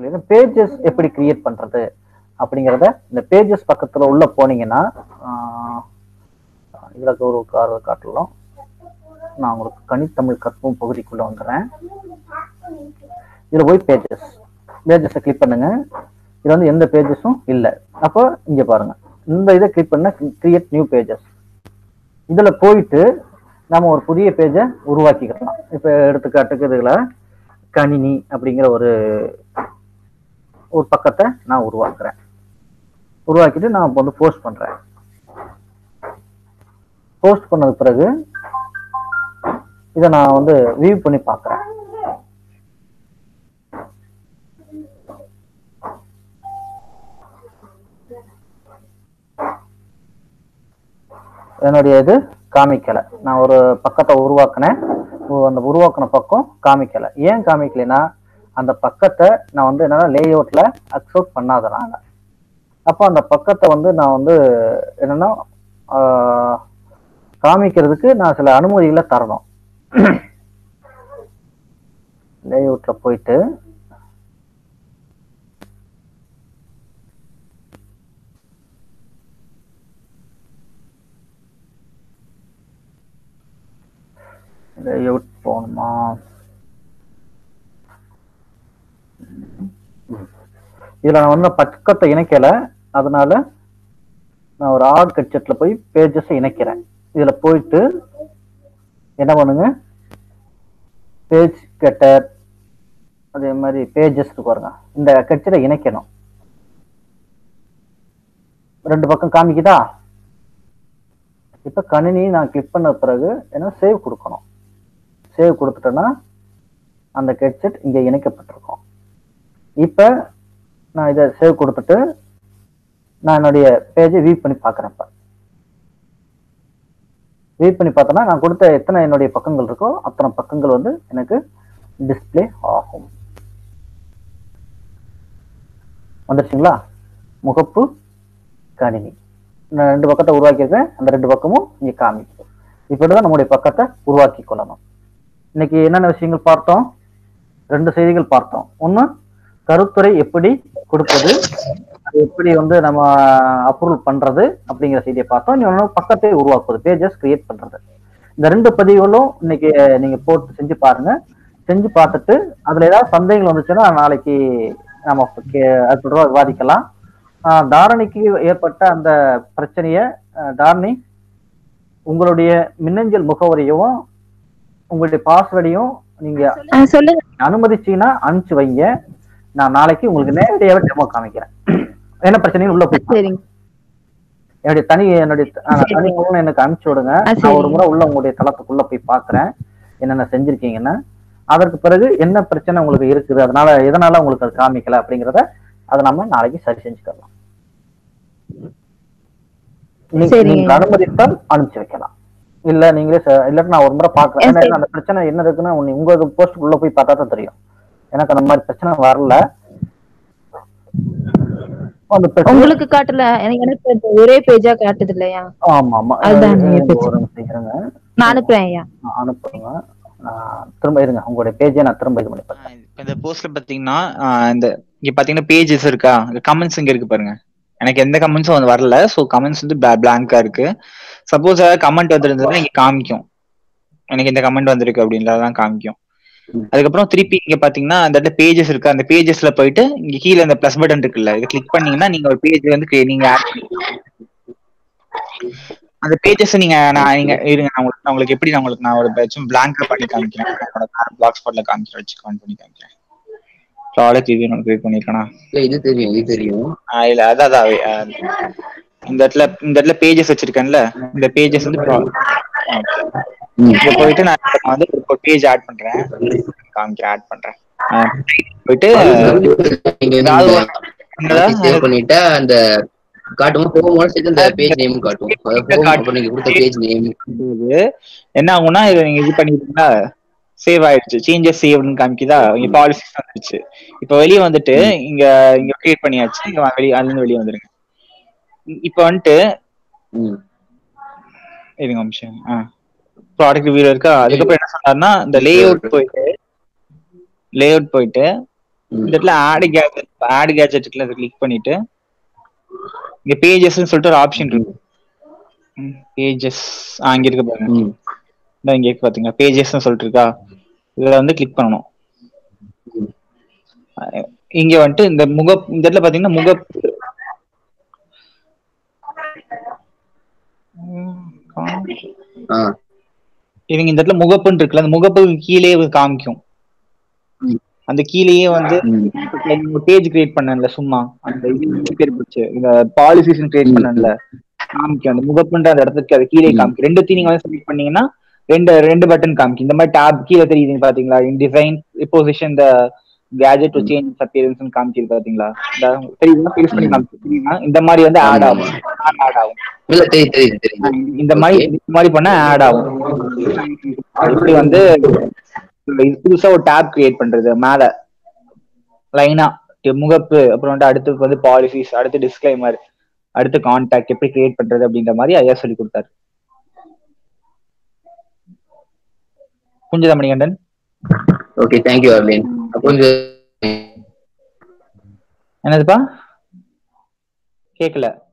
பண்ணிருங்க பேஜஸ் எப்படி கிரியேட் பண்றது அப்படிங்கிறத இந்த பேஜஸ் பக்கத்துல உள்ள போனீங்கன்னா ஆஹ், இதுல ஒரு கார் காட்டலாம் நான் உங்களுக்கு கனித்தமிழ் கற்பும் பகுதிக்குள்ள வந்துடுறேன் இதுல போய் பேஜஸ் பேஜஸை கிளிக் பண்ணுங்க இது வந்து எந்த பேஜஸும் இல்லை அப்போ இங்க பாருங்க இந்த இதை கிளிக் பண்ண கிரியேட் நியூ பேஜஸ் இதுல போயிட்டு நம்ம ஒரு புதிய பேஜை உருவாக்கிக்கலாம் இப்ப எடுத்துக்காட்டுக்கு இதுல கணினி அப்படிங்கிற ஒரு ஒரு பக்கத்தை நான் உருவாக்குறேன் உருவாக்கிட்டு நான் இப்போ வந்து போஸ்ட் பண்றேன் போஸ்ட் பண்ணது பிறகு இதை நான் வந்து வியூ பண்ணி பார்க்குறேன் என்னுடைய இது காமிக்கல நான் ஒரு பக்கத்தை உருவாக்குனேன் உ- அந்த உருவாக்குன பக்கம் காமிக்கல ஏன் காமிக்கலைன்னா அந்த பக்கத்தை நான் வந்து என்னால லேஅவுட்ல அக்செப்ட் பண்ணாதனால அப்போ அந்த பக்கத்தை வந்து நான் வந்து என்னன்னா ஆஹ், காமிக்கிறதுக்கு நான் சில அனுமதிகளை தரணும் லேஅவுட்ல போயிட்டு லேஅவுட் போகணுமா இதுல நான் வந்து பக்கத்தை இணைக்கல அதனால நான் ஒரு ஆட் கட்செட்ல போய் பேஜஸ் இணைக்கிறேன் இதுல போயிட்டு என்ன பண்ணுங்க பேஜ் கெட்டர் அதே மாதிரி பேஜஸ் பாருங்க இந்த கட்செட்டை இணைக்கணும் ரெண்டு பக்கம் காமிக்குதா இப்ப கணினி நான் கிளிக் பண்ண பிறகு என்ன சேவ் கொடுக்கணும் சேவ் கொடுத்துட்டேன்னா அந்த கெட்செட் இங்க இணைக்கப்பட்டிருக்கும் இப்ப நான் இதை சேவ் கொடுத்துட்டு நான் என்னுடைய பேஜை வியூ பண்ணி பார்க்குறேன் இப்போ வியூ பண்ணி பார்த்தோன்னா நான் கொடுத்த எத்தனை என்னுடைய பக்கங்கள் இருக்கோ அத்தனை பக்கங்கள் வந்து எனக்கு டிஸ்ப்ளே ஆகும் வந்துருச்சுங்களா முகப்பு கணினி நான் ரெண்டு பக்கத்தை உருவாக்கியிருக்கேன் அந்த ரெண்டு பக்கமும் இங்கே காமிக்கும் இப்படிதான் நம்முடைய பக்கத்தை உருவாக்கி கொள்ளணும் இன்னைக்கு என்னென்ன விஷயங்கள் பார்த்தோம் ரெண்டு செய்திகள் பார்த்தோம் ஒன்று கருத்துரை எப்படி கொடுப்பது அது எப்படி வந்து நம்ம அப்ரூவல் பண்றது அப்படிங்கிற செய்தியை பார்த்தோம் இன்னொன்று பக்கத்தை உருவாக்குவது பேஜஸ் கிரியேட் பண்றது இந்த ரெண்டு பதிவுகளும் இன்னைக்கு நீங்க போட்டு செஞ்சு பாருங்க செஞ்சு பார்த்துட்டு அதுல ஏதாவது சந்தேகங்கள் வந்துச்சுன்னா நாளைக்கு நம்ம கே- அது தொடர்பா விவாதிக்கலாம் ஆஹ் தாரணிக்கு ஏற்பட்ட அந்த பிரச்சனையை ஆஹ் தாரணி உங்களுடைய மின்னஞ்சல் முகவரியவும் உங்களுடைய பாஸ்வேர்டையும் நீங்க ஆ, சொல்லுங்க அனுமதிச்சீங்கன்னா அனுப்பிச்சு வைங்க நான் நாளைக்கு உங்களுக்கு நேரடியாவே டெமோ காமிக்கிறேன் என்ன பிரச்சனையும் உள்ள போய் பாருங்க. சரிங்க என்னுடைய தனி என்னுடைய ஆ, சரி. தனி குழுன்னு எனக்கு அனுப்பிச்சு விடுங்க ஆ, நான் ஒரு சரி. முறை உள்ள உங்களுடைய தளத்துக்குள்ள போய் பாக்குறேன் என்னென்ன செஞ்சிருக்கீங்கன்னு அதற்கு பிறகு என்ன பிரச்சனை உங்களுக்கு இருக்குது அதனால எதனால உங்களுக்கு அது காமிக்கல அப்படிங்கறத அதை நம்ம நாளைக்கு சரி செஞ்சுக்கலாம் நீங்க சரிங்க. நீங்க அனுமதித்தால் அனுப்பிச்சு வைக்கலாம் இல்ல நீங்களே ச- இல்லாட்டி நான் ஒரு முறை பாக்குறேன் ஆ, ஏன்னா சரி. அந்த பிரச்சனை என்ன இருக்குன்னு உங்க- உங்க போஸ்ட் உள்ள போய் பார்த்தா தான் தெரியும் எனக்கு அந்த மாதிரி பிரச்சனை வரல அந்த பிரச்சனை உங்களுக்கு காட்டல எனக்கு எனக்கு இந்த ஒரே பேஜா காட்டுது இல்லையா ஆமா ஆமா அதுதான் இருங்க, நீங்க இருங்க, பிரச்சனை. ஒரு நிமிஷம் இருங்க. நான் அனுப்புறேன் ஐயா நான் அனுப்புங்க நான் திரும்ப இருங்க உங்களுடைய பேஜை நான் திரும்ப இது பண்ணி பார்த்தேன் இப்ப இந்த போஸ்ட்ல பாத்தீங்கன்னா ஆஹ் இந்த இங்க பாத்தீங்கன்னா பேஜஸ் இருக்கா கமெண்ட்ஸ் இங்க இருக்கு பாருங்க எனக்கு எந்த கமெண்ட்ஸும் வந்து வரல சோ கமெண்ட்ஸ் வந்து பிளாங்கா இருக்கு சப்போஸ் ஏதாவது கமெண்ட் வந்திருந்ததுன்னா இங்க காமிக்கும் எனக்கு இந்த கமெண்ட் வந்திருக்கு அப்படின்றதான் காமிக்கும் அதுக்கப்புறம் திருப்பி இங்க பாத்தீங்கன்னா அந்த இடத்துல பேஜஸ் இருக்கு அந்த பேஜஸ்ல போயிட்டு இங்க கீழே அந்த பிளஸ் பட்டன் இருக்குல்ல இதை கிளிக் பண்ணீங்கன்னா நீங்க ஒரு பேஜ் வந்து crea- நீங்க add பண்ணிக்கலாம். அந்த பேஜஸ் நீங்க நான் நீங்க இருங்க நான் உங்களுக்கு நான் உங்களுக்கு எப்படி நான் உங்களுக்கு நான் ஒரு சும்மா பிளாங்கா பண்ணி காமிக்கிறேன் பிளாக் ஸ்பாட்ல காமிக்கிறேன் வச்சு கவுண்ட் பண்ணி காமிக்கிறேன் ப்ராடக்ட் ரிவ்யூ நான் கிரியேட் பண்ணிருக்கேனா இல்ல இது தெரியும் இது தெரியும் ஆஹ் இல்ல அதான் அதான் அஹ் இந்த இடத்துல இந்த இடத்துல பேஜஸ் வச்சிருக்கேன்ல இந்த பேஜஸ் வந்து pro- okay. இங்க போயிட்டு நான் நான் வந்து ஒரு பேஜ் ஆட் பண்றேன் காமிக்கிறேன் ஆட் பண்றேன் ஆஹ் போயிட்டு நீங்க ஏதாவது வந்து ஒரு- என்னடா? சேவ் பண்ணிட்டா அந்த காட்டும் ஹோமோட சேர்த்து அந்த பேஜ் நேம் காட்டும் ஹோம் அப்புறம் நீங்க கொடுத்த பேஜ் நேம் போது என்ன ஆகும்னா இதை நீங்க இது பண்ணிட்டீங்களா சேவ் ஆயிடுச்சு சேஞ்சஸ் சேவ்னு காமிக்குதா இங்க பாலிசி வந்துருச்சு இப்போ வெளியே வந்துட்டு இங்க இங்க கிரியேட் பண்ணியாச்சு இங்க வெளியே அதுல இருந்து வெளியே வந்துருங்க இப்போ வந்துட்டு இருங்க ஒரு நிமிஷம் ஆ ப்ராடக்ட் ரிவ்யூல இருக்கா அதுக்கப்புறம் என்ன சொன்னாருன்னா இந்த லே அவுட் போயிட்டு லே அவுட் போயிட்டு இந்த இடத்துல ஆட் கேஜெட் ஆட் கேஜெட்ல கிளிக் பண்ணிட்டு இங்க பேஜஸ்னு சொல்லிட்டு ஒரு ஆப்ஷன் இருக்கு பேஜஸ் ஆ இங்க இருக்கு பாருங்க ம். இந்த இங்க இருக்கு பாத்தீங்களா பேஜஸ்னு சொல்லிட்டு இருக்கா இதுல வந்து கிளிக் பண்ணணும் அஹ் இங்க வந்துட்டு இந்த முக இந்த இடத்துல பாத்தீங்கன்னா முக ஆ இவங்க இந்த இடத்துல முகப்புன்னு இருக்குல்ல அந்த முகப்புக்கு கீழே காமிக்கும் ம். அந்த கீழேயே வந்து ம். பேஜ் கிரியேட் பண்ணல சும்மா அந்த இது பேர் போச்சு இந்த பாலிசிஸ் கிரியேட் பண்ணல காமிக்கும் அந்த முகப்புன்ற அந்த இடத்துக்கு அது கீழே ம். காமிக்கும் ரெண்டுத்தையும் நீங்க வந்து செலக்ட் பண்ணீங்கன்னா ரெண்டு ரெண்டு பட்டன் காமிக்கும் இந்த மாதிரி டேப் கீழே தெரியுது பாத்தீங்களா இன் டிசைன் பொசிஷன் இந்த கேஜெட் டு சேஞ்ச் அப்பியரன்ஸ் காமிக்குது பாத்தீங்களா இந்த தெரியுதுன்னா ஃபேஸ் பண்ணி காமிக்கும் தெரியுமா? இந்த மாதிரி வந்து ஆட் ஆமா, ஆகும் ஆட் ஆகும் இல்ல தெரியுது தெரியுது தெரியுது இந்த மாதிரி இந்த மாதிரி பண்ணா ஆட் ஆகும் இப்படி வந்து இது புதுசா ஒரு டேப் கிரியேட் பண்றது மேல லைனா முகப்பு அப்புறம் வந்து அடுத்து வந்து பாலிசிஸ் அடுத்து டிஸ்க்ளைமர் அடுத்து கான்டாக்ட் எப்படி கிரியேட் பண்றது அப்படின்ற மாதிரி ஐயா சொல்லி கொடுத்தாரு புரிஞ்சுதா மணிகண்டன் ஓகே தேங்க்யூ அர்லின் அப்போ இந்த என்னதுப்பா கேக்கல